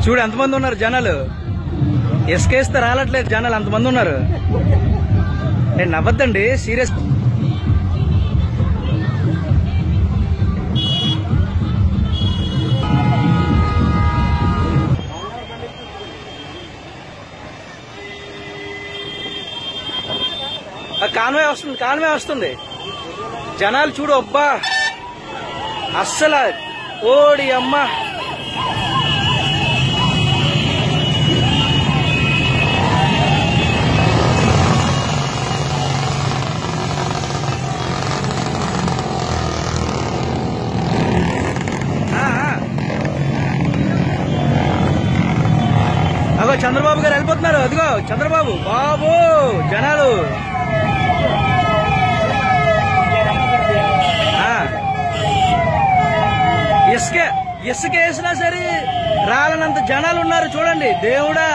చూడు ఎంతమంది ఉన్నారు జనాలు ఇసుకేస్తే రాలట్లేదు జనాలు అంతమంది ఉన్నారు నేను నవ్వద్దండి సీరియస్ కాన్వే వస్తుంది కాన్వే వస్తుంది జనాలు చూడు అబ్బా అస్సలు ఓడి అమ్మ ఆ, ఆ. అగో చంద్రబాబు గారు వెళ్ళిపోతున్నారు అదిగో చంద్రబాబు బాబు జనాలు ఆ. ఇసుక ఇసుక వేసినా సరే రాలనంత జనాలు ఉన్నారు చూడండి దేవుడా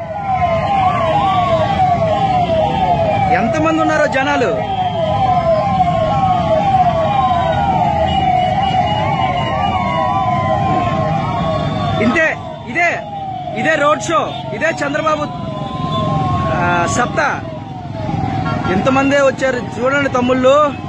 ఎంతమంది ఉన్నారో జనాలు ఇంతే ఇదే ఇదే రోడ్ షో ఇదే చంద్రబాబు ఆ, సత్తా ఎంతమందే వచ్చారు చూడండి తమ్ముళ్ళు